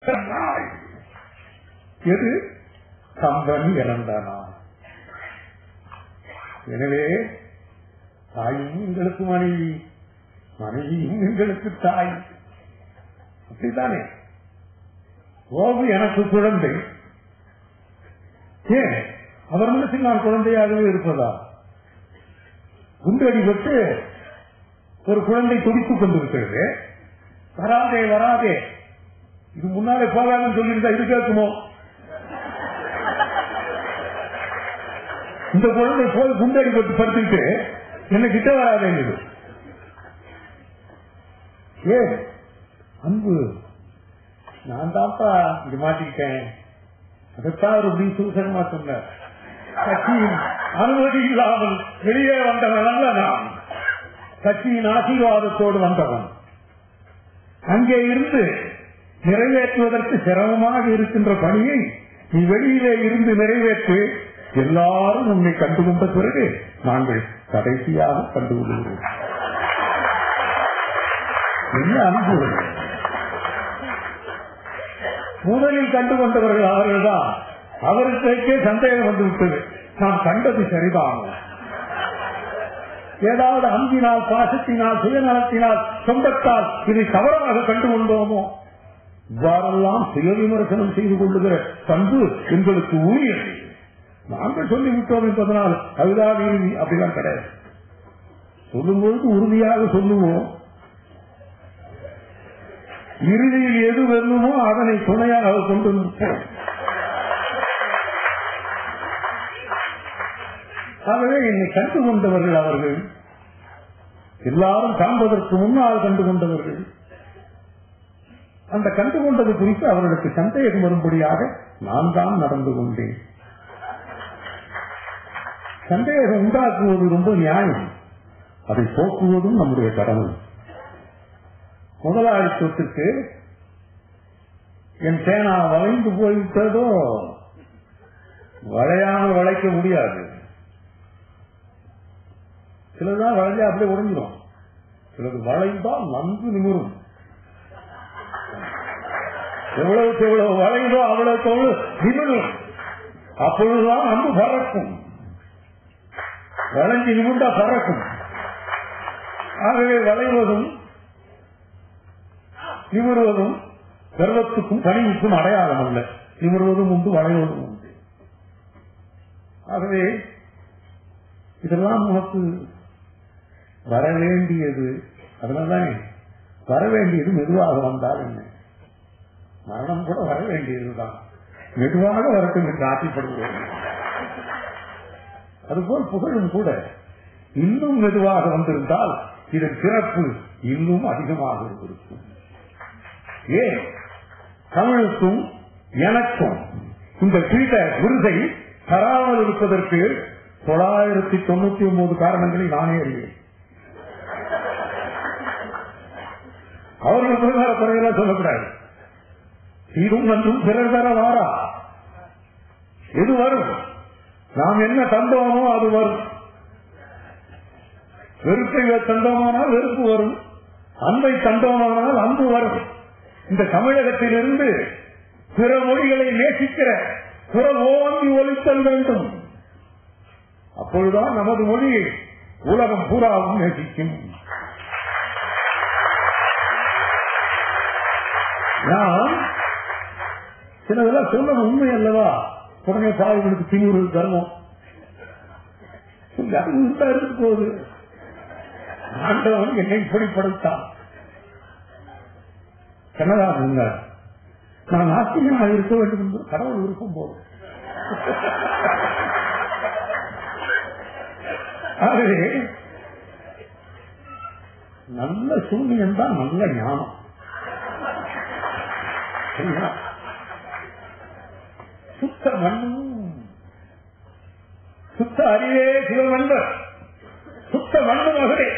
நாள் எது கம்பன் இறந்த நாள் எனவே தாயும் எங்களுக்கு மனைவி மனைவியும் எங்களுக்கு தாய் அப்படித்தானே கோபு எனக்கு குழந்தை ஏன் அவர் மனசில் நான் குழந்தையாகவே இருப்பதா குண்டடிபட்டு ஒரு குழந்தை துடித்துக் கொண்டிருக்கிறது வராதே வராதே இது முன்னாலே போகாதுன்னு சொல்லியிருந்தா இது கேட்குமோ இந்த குழந்தை போய் குண்டடிபட்டு படுத்துட்டு என்ன கிட்ட வராதேங்குது ஏன் அன்பு நான் தான்ப்பா இங்க மாட்டிக்கிட்டேன் அதைத்தான் ஒரு அப்படி சுசகமா சொன்னார் கட்சியின் அனுமதி இல்லாமல் வெளியே வந்தவன் அல்ல நான் கட்சியின் ஆசீர்வாதத்தோடு வந்தவன் அங்கே இருந்து நிறைவேற்றுவதற்கு சிரமமாக இருக்கின்ற பணியை நீ வெளியிலே இருந்து நிறைவேற்று எல்லாரும் உன்னை கண்டுகொண்ட பிறகு நாங்கள் கடைசியாக கண்டுகொள்கிறோம் என்ன அன்பு முதலில் கண்டுகொண்டவர்கள் அவர்கள்தான் அவர்களுக்கே சந்தேகம் வந்துவிட்டது நாம் கண்டது சரிதான் ஏதாவது அன்பினால் பாசத்தினால் சுயநலத்தினால் சொந்தத்தால் இதை தவறாக கண்டுகொண்டோமோ இவ்வாறெல்லாம் சுய விமர்சனம் செய்து கொள்ளுகிற பண்பு எங்களுக்கு ஊழியது நாங்கள் சொல்லிவிட்டோம் என்பதனால் அதுதான் இறுதி அப்படிலாம் கிடையாது சொல்லும்போது உறுதியாக சொல்லுவோம் இறுதியில் எது வெல்லுமோ அதனை துணையாக கொண்டு நிற்போம் ஆகவே என்னை கண்டு கொண்டவர்கள் அவர்கள் எல்லாரும் காண்பதற்கு முன்னால் கண்டு கொண்டவர்கள் அந்த கண்டு கொண்டது குறித்து அவர்களுக்கு சந்தேகம் வரும்படியாக நான் தான் நடந்து கொண்டேன் சந்தேகம் உண்டாக்குவது ரொம்ப நியாயம் அதை போக்குவதும் நம்முடைய கடமை முதலாளித்துவத்திற்கு என் சேனா வளைந்து போய்விட்டதோ வளையாமல் வளைக்க முடியாது சிலதான் வளைஞ்சா அப்படியே உடஞ்சிடும் சிலது வளைந்தால் நன்கு நிமிரும் எவ்வளவுக்கு எவ்வளவு வளைந்தோ அவ்வளவுக்கு அவ்வளவு நிமிரும் அப்பொழுதுதான் அன்பு பறக்கும் வளைஞ்சு நிமிர்ந்தா பறக்கும் ஆகவே வளைவதும் நிமிர்வதும் கர்வத்துக்கும் பணிவுக்கும் அடையாளம் அல்ல நிமிர்வதும் உண்டு வளைவதும் உண்டு ஆகவே இதெல்லாம் நமக்கு வர வேண்டியது அதனால்தான் வர வேண்டியது மெதுவாக வந்தால் என்ன மரணம் கூட வர வேண்டியதுதான் மெதுவாக வரட்டும் என்று ஆசைப்படுகிறோம் அதுபோல் புகழும் கூட இன்னும் மெதுவாக வந்திருந்தால் இதன் சிறப்பு இன்னும் அதிகமாக இருக்கும் ஏன் தமிழுக்கும் எனக்கும் இந்த பீட விருதை தராமல் இருப்பதற்கு தொள்ளாயிரத்தி தொண்ணூத்தி ஒன்பது காரணங்களை நானே அறிவேன் அவர்கள் விவகார குறையெல்லாம் சொல்லக்கூடாது இதுவும் நன்றும் பிறர் தர வாரா எது வரும் நாம் என்ன தந்தோமோ அது வரும் வெறுப்பை தந்தோமானால் வெறுப்பு வரும் அன்பை தந்தோமானால் அன்பு வரும் இந்த தமிழகத்திலிருந்து பிற மொழிகளை நேசிக்கிற பிற ஓங்கி ஒலித்தல் வேண்டும் அப்பொழுதுதான் நமது மொழியை உலகம் பூராவும் நேசிக்கும் நான் சிலதெல்லாம் சொல்ல உண்மை அல்லவா உடனே பாவங்களுக்கு திமுரு தர்மம் இருக்கு போது ஆண்டவன் என்னை இப்படி படைத்தான் கனடா இருந்தார் நான் ஆசிரியனாக இருக்க வேண்டும் என்று கடவுள் இருக்கும் போது ஆகவே நல்ல சூழ்நியம் தான் நல்ல ஞானம் சரிங்களா? சுத்த மண்ணும் சுத்த அறிவே சிவமன்பர் சுத்த மண்ணு மகளே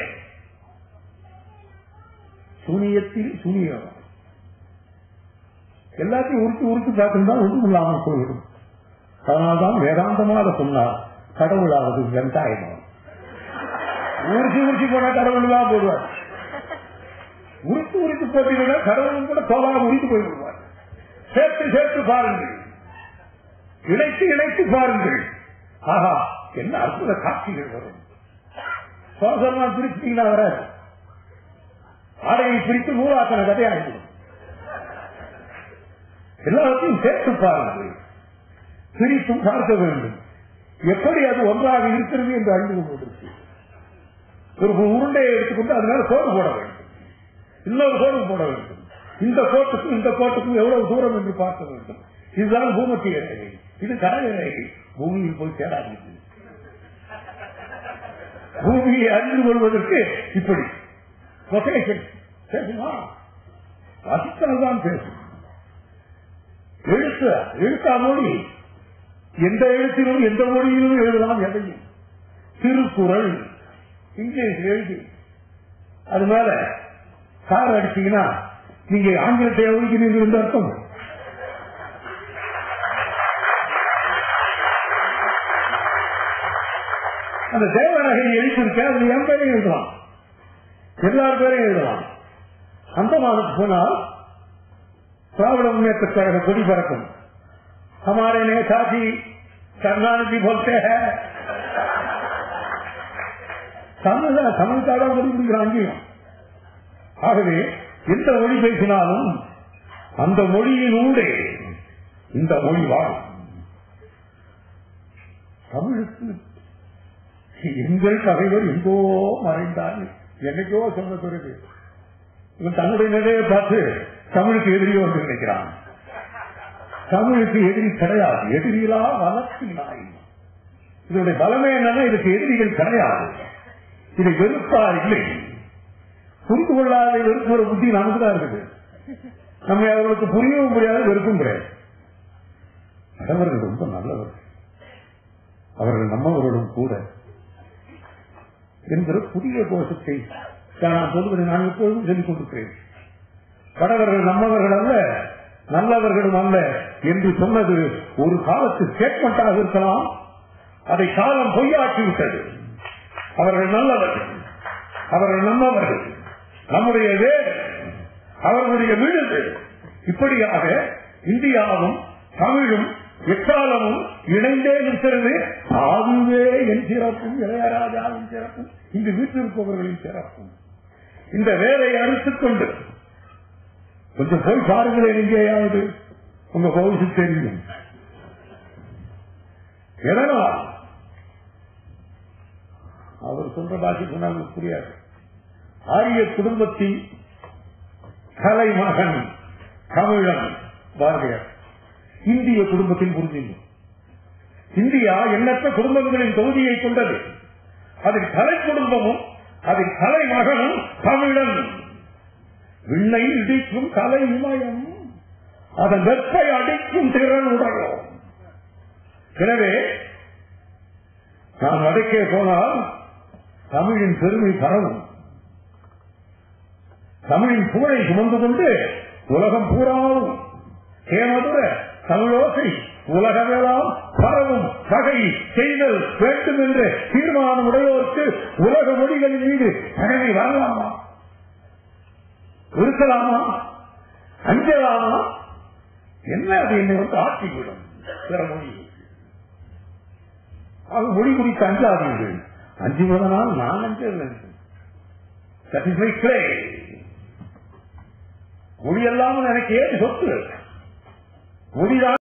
சூனியத்தில் சூனியம் எல்லாத்தையும் உருட்டு உருட்டு பார்த்திருந்தா ஒன்றும் இல்லாமல் போய்விடும் அதனால்தான் வேதாந்தமாக சொன்னார் கடவுளாவது வெங்காயம் உருட்டி உருட்டி போனா கடவுள் தான் போடுவார் உருட்டு உருட்டு போட்டீங்கன்னா கடவுளும் கூட தோலாக உரித்து போய்விடுவார் சேர்த்து சேர்த்து பாருங்கள் இணைத்து இணைத்து பாருங்கள் ஆஹா என்ன அற்புத காட்சிகள் வரும் சோசமா பிரிச்சுட்டீங்கன்னா வராது ஆடையை பிரித்து நூலாக்கின கதையாகிடும் எல்லாத்தையும் சேர்த்து பாருங்கள் பிரித்தும் பார்க்க வேண்டும் எப்படி அது ஒன்றாக இருக்கிறது என்று அறிந்து கொண்டிருக்கு ஒரு உருண்டையை எடுத்துக்கொண்டு அதனால சோறு போட வேண்டும் இன்னொரு சோறு போட வேண்டும் இந்த கோட்டுக்கும் இந்த கோட்டுக்கும் எவ்வளவு தூரம் என்று பார்க்க வேண்டும் இதுதான் பூமத்திய ரேகை இது கடக ரேகை பூமியில் போய் சேராது பூமியை அறிந்து கொள்வதற்கு இப்படி கொட்டேஷன் பேசுமா வாசித்தால்தான் பேசும் எழுத்து எழுத்தா மொழி எந்த எழுத்திலும் எந்த மொழியிலும் எழுதலாம் எதையும் திருக்குறள் இங்கிலீஷ் எழுதி அது மேல கார் அடிச்சீங்கன்னா நீங்க ஆங்கிலத்தை ஒழிக்கிறீர்கள் என்று அர்த்தம் அந்த தேவநகை எழுத்திருக்க அது என் பேரையும் எழுதலாம் எல்லார் பேரையும் எழுதலாம் அந்த மாதத்துக்கு போனால் திராவிட முன்னேற்ற கழக கொடி பறக்கும் हमारे नेता जी करुणानिधि बोलते हैं தமிழ் தமிழ்காக மொழி புரிகிறாங்க ஆகவே எந்த மொழி பேசினாலும் அந்த மொழியினூடே இந்த மொழி வாழும் தமிழுக்கு எங்கள் பகைவர் எங்கோ மறைந்தார் என்னைக்கோ சொன்ன பிறகு இவன் தன்னுடைய நிலையை பார்த்து தமிழுக்கு எதிரியோ என்று நினைக்கிறான் தமிழுக்கு எதிரி கிடையாது எதிரிகளா வளர்த்தினாய் இதனுடைய பலமே என்னன்னா இதுக்கு எதிரிகள் கிடையாது இதை வெறுப்பா இல்லை புரிந்து கொள்ளாத வெறுப்புற புத்தி நமக்கு தான் இருக்குது நம்ம அவர்களுக்கு புரியவும் முடியாது வெறுப்பும் கிடையாது அவர்கள் ரொம்ப நல்லவர் அவர்கள் நம்மவர்களும் கூட என்கிற புதிய கோஷத்தை நான் சொல்வதை நான் எப்பொழுதும் சொல்லிக் கொண்டிருக்கிறேன் வடவர்கள் நம்மவர்கள் அல்ல நல்லவர்களும் அல்ல என்று சொன்னது ஒரு காலத்து ஸ்டேட்மெண்டாக இருக்கலாம் அதை காலம் பொய்யாக்கி விட்டது அவர்கள் நல்லவர்கள் அவர்கள் நம்மவர்கள் நம்முடைய வேறு அவர்களுடைய விழுது இப்படியாக இந்தியாவும் தமிழும் எக்காலமும் இணைந்தே இருக்கிறது அதுவே என் சிறப்பும் இளையராஜாவின் சிறப்பும் இங்கு வீட்டிருப்பவர்களின் சிறப்பும் இந்த வேலை அறுத்துக் கொண்டு கொஞ்சம் போய் பாருங்களேன் எங்கேயாவது உங்க பகுதி தெரியும் எதனால் அவர் சொல்ற பாஷை சொன்னாங்க புரியாது ஆரிய குடும்பத்தின் கலை மகன் தமிழன் பாரதியார் இந்திய குடும்பத்தில் புரிஞ்சுங்க இந்தியா எண்ணற்ற குடும்பங்களின் தொகுதியை கொண்டது அதில் கலை குடும்பமும் அதில் கலை மகனும் தமிழன் விண்ணை இடிக்கும் கலை இமயம் அதன் வெப்பை அடிக்கும் திறன் உடலும் எனவே நான் வடக்கே போனால் தமிழின் பெருமை பரவும் தமிழின் புகழை சுமந்து கொண்டு உலகம் பூராவும் ஏமதுர தமிழோசை உலகமெல்லாம் பரவும் வகை செய்தல் வேண்டும் என்ற தீர்மானம் உடையோருக்கு உலக மொழிகளின் மீது தகவை வரலாமா இருக்கலாமா அஞ்சலாமா என்ன அது என்னை வந்து ஆக்கிவிடும் பிற மொழி அது மொழி குறித்து அஞ்சாதீர்கள் அஞ்சுவதனால் நான் அஞ்சல் மொழி எல்லாம் எனக்கு ஏன் சொத்து மொழிதான்